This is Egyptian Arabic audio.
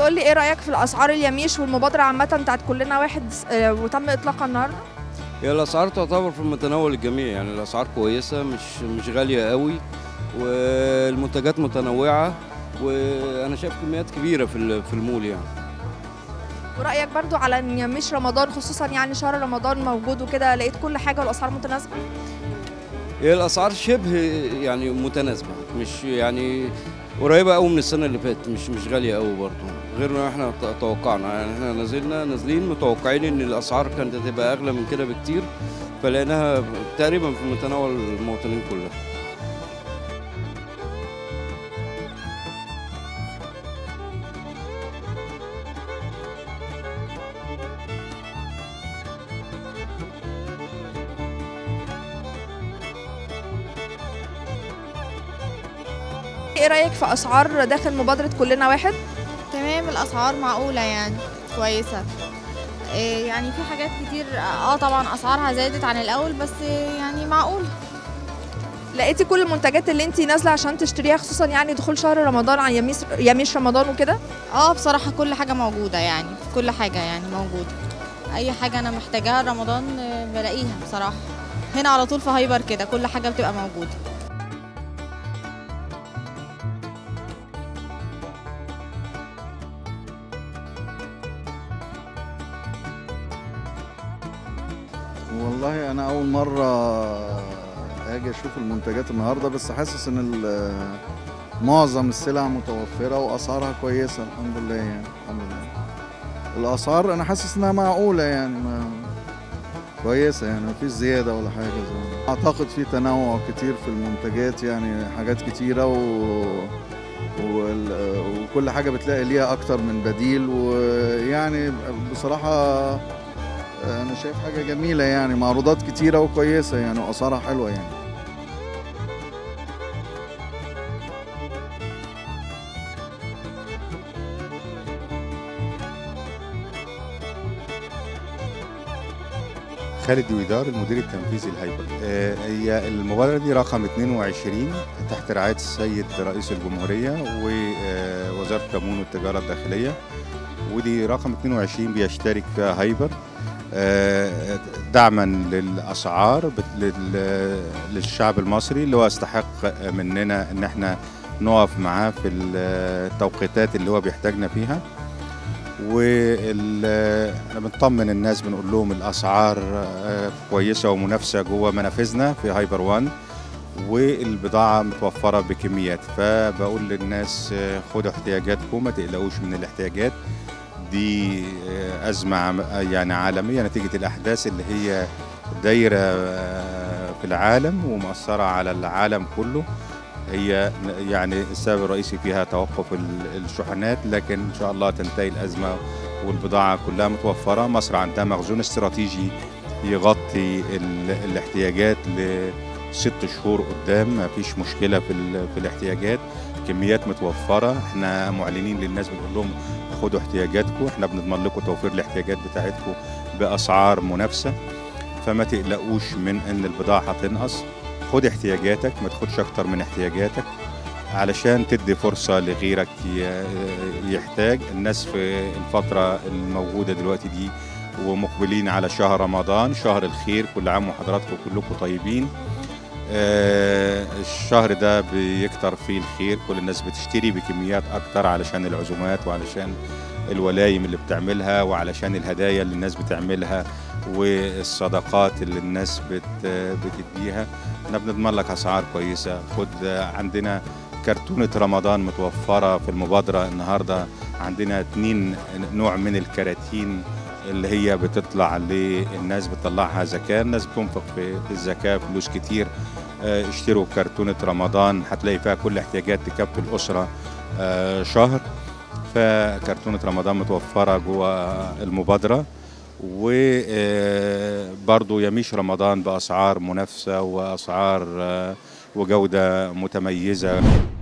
تقول لي ايه رايك في الاسعار اليميش والمبادره عامه بتاعت كلنا واحد آه، وتم اطلاقها النهارده هي الاسعار تعتبر في متناول الجميع يعني الاسعار كويسه مش مش غاليه قوي والمنتجات متنوعه وانا شايف كميات كبيره في ال- في المول يعني ورايك برضو على ان يميش رمضان خصوصا يعني شهر رمضان موجود وكده لقيت كل حاجه والاسعار متناسبه هي الاسعار شبه يعني متناسبه مش يعني قريبه قوي من السنه اللي فاتت مش مش غاليه قوي برضه غير ما احنا ت- توقعنا يعني احنا نزلنا نازلين متوقعين ان الاسعار كانت هتبقى اغلى من كده بكتير فلقيناها تقريبا في متناول المواطنين كلها ايه رايك في اسعار داخل مبادره كلنا واحد تمام الاسعار معقوله يعني كويسه إيه يعني في حاجات كتير اه طبعا اسعارها زادت عن الاول بس يعني معقول لقيتي كل المنتجات اللي انت نازله عشان تشتريها خصوصا يعني دخول شهر رمضان عن يميش يميش رمضان وكده اه بصراحه كل حاجه موجوده يعني كل حاجه يعني موجوده اي حاجه انا محتاجاها رمضان آه، بلاقيها بصراحه هنا على طول في هايبر كده كل حاجه بتبقى موجوده والله انا اول مره اجي اشوف المنتجات النهارده بس حاسس ان ال- معظم السلع متوفره واسعارها كويسه الحمد لله يعني الحمد لله الاسعار انا حاسس انها معقوله يعني ما كويسه يعني مفيش زياده ولا حاجه زي اعتقد في تنوع كتير في المنتجات يعني حاجات كتيره و... وال... وكل حاجه بتلاقي ليها اكتر من بديل ويعني بصراحه انا شايف حاجه جميله يعني معروضات كتيره وكويسه يعني واسعارها حلوه يعني خالد دويدار المدير التنفيذي الهيبر آه، هي المبادرة دي رقم 22 تحت رعاية السيد رئيس الجمهورية ووزارة التموين والتجارة الداخلية ودي رقم 22 بيشترك فيها هايبر آه، دعما للأسعار بت- لل- للشعب المصري اللي هو يستحق مننا ان احنا نقف معاه في التوقيتات اللي هو بيحتاجنا فيها واحنا بنطمن الناس بنقول لهم الاسعار آه، كويسه ومنافسه جوه منافذنا في هايبر وان والبضاعه متوفره بكميات فبقول للناس آه، خدوا احتياجاتكم ما تقلقوش من الاحتياجات دي آه، ازمه عم- يعني عالميه نتيجه الاحداث اللي هي دايره آه، في العالم ومأثره على العالم كله هي يعني السبب الرئيسي فيها توقف ال- الشحنات لكن ان شاء الله تنتهي الازمه والبضاعه كلها متوفره مصر عندها مخزون استراتيجي يغطي ال- الاحتياجات لست شهور قدام ما فيش مشكله في, ال- في الاحتياجات كميات متوفره احنا معلنين للناس بنقول لهم خدوا احتياجاتكم احنا بنضمن لكم توفير الاحتياجات بتاعتكم باسعار منافسه فما تقلقوش من ان البضاعه هتنقص خد احتياجاتك ما تاخدش اكتر من احتياجاتك علشان تدي فرصة لغيرك ي- يحتاج الناس في الفترة الموجودة دلوقتي دي ومقبلين على شهر رمضان شهر الخير كل عام وحضراتكم كلكم طيبين آه، الشهر ده بيكتر فيه الخير كل الناس بتشتري بكميات اكتر علشان العزومات وعلشان الولايم اللي بتعملها وعلشان الهدايا اللي الناس بتعملها والصدقات اللي الناس بت بتديها احنا بنضمن لك اسعار كويسه خد عندنا كرتونه رمضان متوفره في المبادره النهارده عندنا اتنين نوع من الكراتين اللي هي بتطلع للناس بتطلعها زكاه الناس بتنفق في في الزكاه فلوس كتير اه، اشتروا كرتونه رمضان هتلاقي فيها كل احتياجات تكفي الاسره اه، شهر فكرتونه رمضان متوفره جوه المبادره وبرضه يميش رمضان بأسعار منافسة وأسعار آه، وجودة متميزة